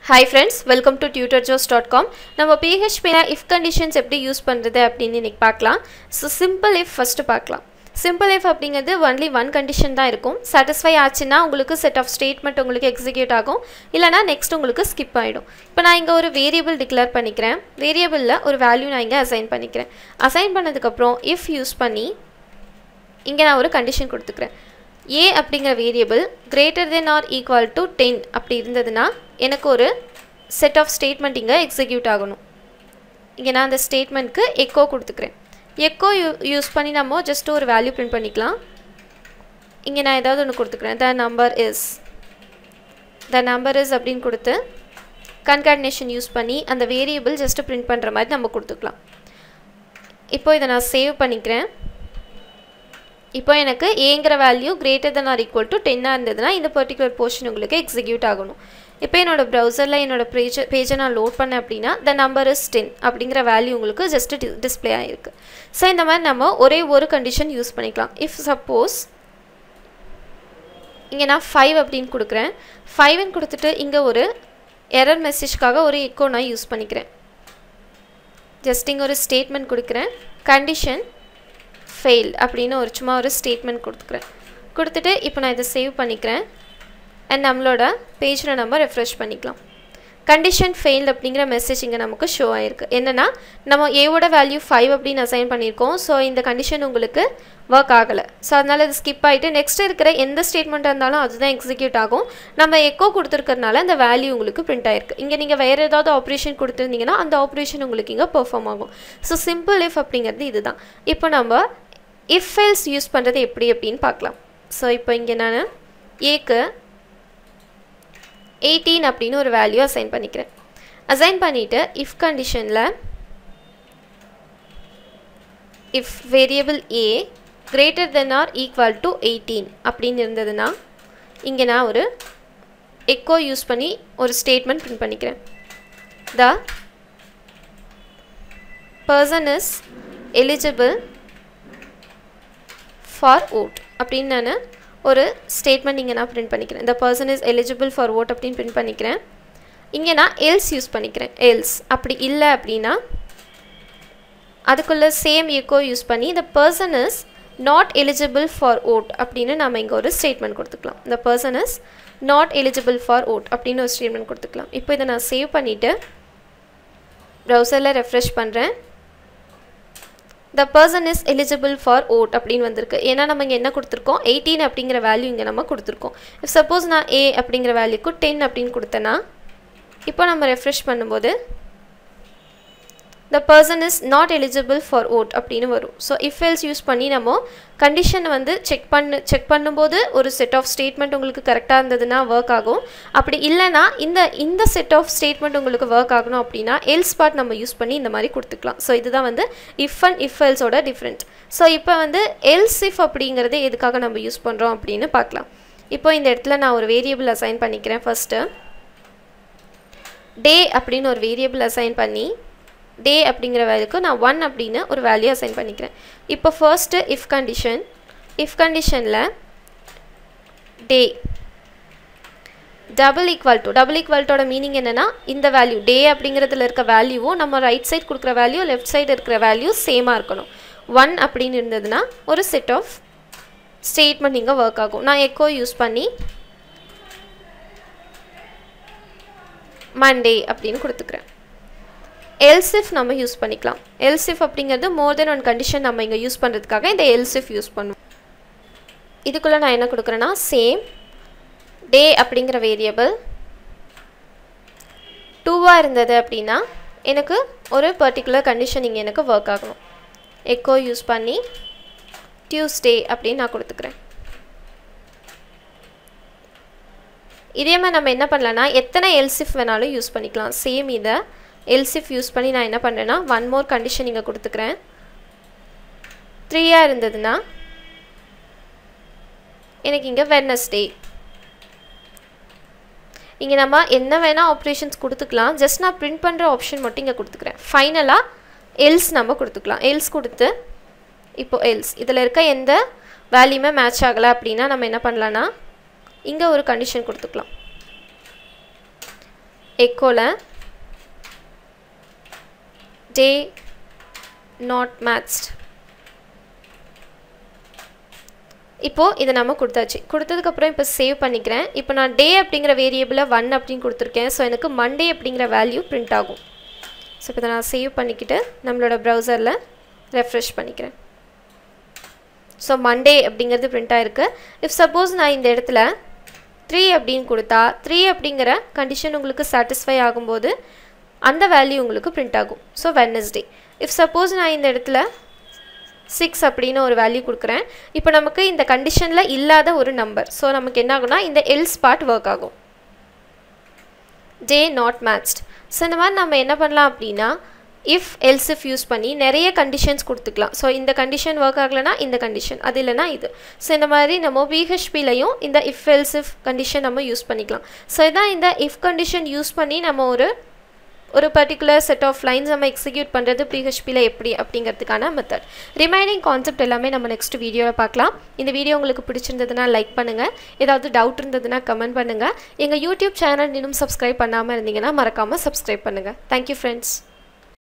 hi friends welcome to Tutor Joes dot com நம்ம பிஹெச்பியில் if conditions எப்படி யூஸ் பண்ணுறது அப்படின்னு இன்றைக்கி பார்க்கலாம் ஸோ சிம்பிள் இஃப் ஃபஸ்ட்டு பார்க்கலாம் சிம்பிள் இஃப் அப்படிங்கிறது ஒன்லி ஒன் கண்டிஷன் தான் இருக்கும் சாட்டிஸ்ஃபை ஆச்சுன்னா உங்களுக்கு செட் ஆஃப் ஸ்டேட்மெண்ட் உங்களுக்கு எக்ஸிக்யூட் ஆகும் இல்லைனா நெக்ஸ்ட் உங்களுக்கு ஸ்கிப் ஆகிடும் இப்போ நான் இங்கே ஒரு வேரியபிள் டிக்ளேர் பண்ணிக்கிறேன் வேரியபிளில் ஒரு வேல்யூ நான் இங்கே அசைன் பண்ணிக்கிறேன் அசைன் பண்ணதுக்கப்புறம் இஃப் யூஸ் பண்ணி இங்கே நான் ஒரு கண்டிஷன் கொடுத்துக்கிறேன் ஏ அப்படிங்கிற variable greater then or equal to ten அப்படி இருந்ததுன்னா எனக்கு ஒரு செட் ஆஃப் ஸ்டேட்மெண்ட் இங்கே எக்ஸிக்யூட் ஆகணும் இங்கே நான் அந்த ஸ்டேட்மெண்ட்க்கு எக்கோ கொடுத்துக்கிறேன் எக்கோ யூ யூஸ் பண்ணி நம்ம ஜஸ்ட் ஒரு வேல்யூ பிரிண்ட் பண்ணிக்கலாம் இங்கே நான் ஏதாவது ஒன்று கொடுத்துக்கிறேன் the number is the number is அப்படின்னு கொடுத்து கன்கார்டினேஷன் யூஸ் பண்ணி அந்த வேரியபிள் ஜஸ்ட்டு பிரிண்ட் பண்ணுற மாதிரி நம்ம கொடுத்துக்கலாம் இப்போ இதை நான் சேவ் பண்ணிக்கிறேன் இப்போ எனக்கு ஏங்கிற value greater than or equal to டென்னாக இருந்ததுன்னா இந்த பர்டிகுலர் போர்ஷன் உங்களுக்கு எக்ஸிக்யூட் ஆகணும் இப்போ என்னோடய ப்ரௌசரில் என்னோடய பேஜ் பேஜை நான் லோட் பண்ணேன் அப்படின்னா த நம்பர் இஸ் டென் அப்படிங்கிற வேல்யூ உங்களுக்கு ஜஸ்ட் டி டிஸ்பிளே ஆகிருக்கு ஸோ இந்த மாதிரி நம்ம ஒரே ஒரு கண்டிஷன் யூஸ் பண்ணிக்கலாம் இஃப் சப்போஸ் இங்கே நான் ஃபைவ் அப்படின்னு கொடுக்குறேன் ஃபைவ்னு கொடுத்துட்டு இங்கே ஒரு எரர் மெசேஜ்க்காக ஒரு எக்கோ நான் யூஸ் பண்ணிக்கிறேன் ஜஸ்ட் இங்கே ஒரு ஸ்டேட்மெண்ட் கொடுக்குறேன் கண்டிஷன் ஃபெயில் அப்படின்னு ஒரு சும்மா ஒரு ஸ்டேட்மெண்ட் கொடுத்துக்கிறேன் கொடுத்துட்டு இப்போ நான் இதை சேவ் பண்ணிக்கிறேன் அண்ட் நம்மளோட பேஜில் நம்ம ரெஃப்ரெஷ் பண்ணிக்கலாம் கண்டிஷன் ஃபெயில் அப்படிங்கிற மெசேஜ் இங்கே நமக்கு ஷோ ஆகிருக்கு என்னென்னா நம்ம ஏவோட வேல்யூ ஃபைவ் அப்படின்னு அசைன் பண்ணியிருக்கோம் ஸோ இந்த கண்டிஷன் உங்களுக்கு ஒர்க் ஆகலை ஸோ அதனால் இது ஸ்கிப் ஆகிட்டு நெக்ஸ்ட் இருக்கிற எந்த ஸ்டேட்மெண்ட்டாக இருந்தாலும் அதுதான் எக்ஸிக்யூட் ஆகும் நம்ம எக்கோ கொடுத்துருக்கறனால அந்த வேல்யூ உங்களுக்கு பிரிண்ட் ஆயிருக்கு இங்கே நீங்கள் வேறு ஏதாவது ஆப்ரேஷன் கொடுத்துருந்தீங்கன்னா அந்த ஆப்ரேஷன் உங்களுக்கு இங்கே பெர்ஃபார்ம் ஆகும் ஸோ சிம்பிள் இஃப் அப்படிங்கிறது இதுதான் இப்போ நம்ம இஃப் ஃபெல்ஸ் யூஸ் பண்ணுறது எப்படி அப்படின்னு பார்க்கலாம் ஸோ இப்போ இங்கே நான் ஏக்கு எயிட்டீன் அப்படின்னு ஒரு வேல்யூ அசைன் பண்ணிக்கிறேன் அசைன் பண்ணிவிட்டு இஃப் கண்டிஷனில் if variable A greater then or equal to eighteen அப்படின்னு இருந்ததுன்னா இங்கே நான் ஒரு எக்கோ யூஸ் பண்ணி ஒரு ஸ்டேட்மெண்ட் பிரிண்ட் பண்ணிக்கிறேன் the person is eligible for vote அப்படின்னு நான் ஒரு ஸ்டேட்மெண்ட் இங்கே நான் பிரிண்ட் பண்ணிக்கிறேன் இந்த person is eligible for vote அப்படின்னு பிரிண்ட் பண்ணிக்கிறேன் இங்கே நான் எல்ஸ் யூஸ் பண்ணிக்கிறேன் எல்ஸ் அப்படி இல்லை அப்படின்னா அதுக்குள்ளே சேம் எக்கோ யூஸ் பண்ணி இந்த person is not eligible for vote அப்படின்னு நம்ம இங்கே ஒரு ஸ்டேட்மெண்ட் கொடுத்துக்கலாம் இந்த person is not eligible for vote அப்படின்னு ஒரு ஸ்டேட்மெண்ட் கொடுத்துக்கலாம் இப்போ இதை நான் சேவ் பண்ணிவிட்டு ப்ரௌசரில் ரெஃப்ரெஷ் பண்ணுறேன் the person is eligible for vote அப்படின்னு வந்திருக்கு ஏன்னா நம்ம இங்கே என்ன கொடுத்துருக்கோம் எயிட்டீன் அப்படிங்கிற வேல்யூ இங்கே நம்ம கொடுத்துருக்கோம் இஃப் சப்போஸ் நான் ஏ அப்படிங்கிற வேல்யூக்கு டென் அப்படின்னு கொடுத்தேன்னா இப்போ நம்ம ரெஃப்ரெஷ் பண்ணும்போது the person is not eligible for vote அப்படின்னு வரும் ஸோ இஃப் எல்ஸ் யூஸ் பண்ணி நம்ம கண்டிஷனை வந்து செக் பண்ணு செக் பண்ணும்போது ஒரு செட் ஆஃப் ஸ்டேட்மெண்ட் உங்களுக்கு கரெக்டாக இருந்ததுன்னா ஒர்க் ஆகும் அப்படி இல்லைனா இந்த இந்த செட் ஆஃப் ஸ்டேட்மெண்ட் உங்களுக்கு ஒர்க் ஆகணும் அப்படின்னா எல்ஸ் பார்ட் நம்ம யூஸ் பண்ணி இந்த மாதிரி கொடுத்துக்கலாம் ஸோ இதுதான் வந்து இஃப் அண்ட் இஃப் எல்ஸோட டிஃப்ரெண்ட் ஸோ இப்போ வந்து எல்ஸ் இஃப் அப்படிங்கிறது எதுக்காக நம்ம யூஸ் பண்ணுறோம் அப்படின்னு பார்க்கலாம் இப்போ இந்த இடத்துல நான் ஒரு வேரியபிள் அசைன் பண்ணிக்கிறேன் ஃபஸ்ட்டு டே அப்படின்னு ஒரு வேரியபிள் அசைன் பண்ணி டே அப்படிங்கிற வேல்யூக்கு நான் ஒன் அப்படின்னு ஒரு வேல்யூ அசைன் பண்ணிக்கிறேன் இப்போ ஃபர்ஸ்ட்டு இஃப் கண்டிஷன் இஃப் கண்டிஷனில் day double equal to double ஈக்குவல்ட்டோட மீனிங் என்னென்னா இந்த வேல்யூ டே அப்படிங்கிறதுல இருக்க வேல்யூவும் நம்ம ரைட் சைட் கொடுக்குற வேல்யூ லெஃப்ட் சைடு இருக்கிற வேல்யூ சேமாக இருக்கணும் ஒன் அப்படின்னு இருந்ததுன்னா ஒரு செட் ஆஃப் ஸ்டேட்மெண்ட் இங்கே ஒர்க் ஆகும் நான் எக்கோ யூஸ் பண்ணி மண்டே அப்படின்னு கொடுத்துக்கிறேன் எல்சிஃப் நம்ம யூஸ் பண்ணிக்கலாம் எல்சிஃப் அப்படிங்கிறது மோர் தென் ஒன் கண்டிஷன் நம்ம இங்கே யூஸ் பண்ணுறதுக்காக இந்த எல்சிஃப் யூஸ் பண்ணுவோம் இதுக்குள்ளே நான் என்ன கொடுக்குறேன்னா சேம் டே அப்படிங்கிற வேரியபிள் டூவாக இருந்தது அப்படின்னா எனக்கு ஒரு பர்டிகுலர் கண்டிஷன் இங்கே எனக்கு ஒர்க் ஆகணும் எக்கோ யூஸ் பண்ணி டியூஸ்டே அப்படின்னு நான் கொடுத்துக்கிறேன் இதே மாதிரி நம்ம என்ன பண்ணலான்னா எத்தனை எல்சிஃப் வேணாலும் யூஸ் பண்ணிக்கலாம் சேம் இதை எல்சிஃப் யூஸ் பண்ணி நான் என்ன பண்ணுறேன்னா ஒன் மோர் கண்டிஷன் இங்கே கொடுத்துக்கிறேன் த்ரீயாக இருந்ததுன்னா எனக்கு இங்கே வெட்னஸ்டே இங்கே நம்ம என்ன வேணால் ஆப்ரேஷன்ஸ் கொடுத்துக்கலாம் ஜஸ்ட் நான் பிரிண்ட் பண்ணுற ஆப்ஷன் மட்டும் இங்கே கொடுத்துக்கிறேன் ஃபைனலாக எல்ஸ் நம்ம கொடுத்துக்கலாம் எல்ஸ் கொடுத்து இப்போது எல்ஸ் இதில் இருக்க எந்த வேல்யூமே மேட்ச் ஆகலை அப்படின்னா நம்ம என்ன பண்ணலான்னா இங்கே ஒரு கண்டிஷன் கொடுத்துக்கலாம் எக்கோவில் டே நாட் மேட்ச்ட் இப்போது இதை நம்ம கொடுத்தாச்சு கொடுத்ததுக்கப்புறம் இப்போ சேவ் பண்ணிக்கிறேன் இப்போ நான் டே அப்படிங்கிற வேரியபிளை ஒன் அப்படின்னு கொடுத்துருக்கேன் ஸோ எனக்கு மண்டே அப்படிங்கிற வேல்யூ பிரிண்ட் ஆகும் ஸோ இப்போ இதை நான் சேவ் பண்ணிக்கிட்டு நம்மளோட ப்ரௌசரில் ரெஃப்ரெஷ் பண்ணிக்கிறேன் ஸோ மண்டே அப்படிங்கிறது பிரிண்ட் ஆகிருக்கு இஃப் சப்போஸ் நான் இந்த இடத்துல த்ரீ அப்படின்னு கொடுத்தா த்ரீ அப்படிங்கிற கண்டிஷன் உங்களுக்கு சாட்டிஸ்ஃபை ஆகும்போது அந்த வேல்யூ உங்களுக்கு பிரிண்ட் ஆகும் ஸோ வெட்னஸ்டே இஃப் சப்போஸ் நான் இந்த இடத்துல சிக்ஸ் அப்படின்னு ஒரு வேல்யூ கொடுக்குறேன் இப்போ நமக்கு இந்த கண்டிஷனில் இல்லாத ஒரு நம்பர் ஸோ நமக்கு என்ன ஆகும்னா இந்த எல்ஸ் பார்ட் ஒர்க் ஆகும் டே நாட் மேட்ச்ட் ஸோ இந்த மாதிரி நம்ம என்ன பண்ணலாம் அப்படின்னா இஃப் எல்ஸ் இஃப் யூஸ் பண்ணி நிறைய கண்டிஷன்ஸ் கொடுத்துக்கலாம் ஸோ இந்த கண்டிஷன் ஒர்க் ஆகலைன்னா இந்த கண்டிஷன் அது இல்லைனா இது ஸோ இந்த மாதிரி நம்ம பிஹெச்பிலையும் இந்த இஃப் எல்ஸ் இஃப் கண்டிஷன் நம்ம யூஸ் பண்ணிக்கலாம் ஸோ இதான் இந்த இஃப் கண்டிஷன் யூஸ் பண்ணி நம்ம ஒரு ஒரு பர்டிகுலர் செட் ஆஃப் லைன்ஸ் நம்ம எக்ஸிக்யூட் பண்ணுறது பிஹெச்பியில் எப்படி அப்படிங்கிறதுக்கான மெத்தட் ரிமைனிங் கான்செப்ட் எல்லாமே நம்ம நெக்ஸ்ட் வீடியோவில் பார்க்கலாம் இந்த வீடியோ உங்களுக்கு பிடிச்சிருந்ததுன்னா லைக் பண்ணுங்கள் ஏதாவது டவுட் இருந்ததுன்னா கமெண்ட் பண்ணுங்கள் எங்கள் யூடியூப் சேனல் இன்னும் சப்ஸ்கிரைப் பண்ணாமல் இருந்தீங்கன்னா மறக்காமல் சப்ஸ்கிரைப் பண்ணுங்கள் தேங்க்யூ ஃப்ரெண்ட்ஸ்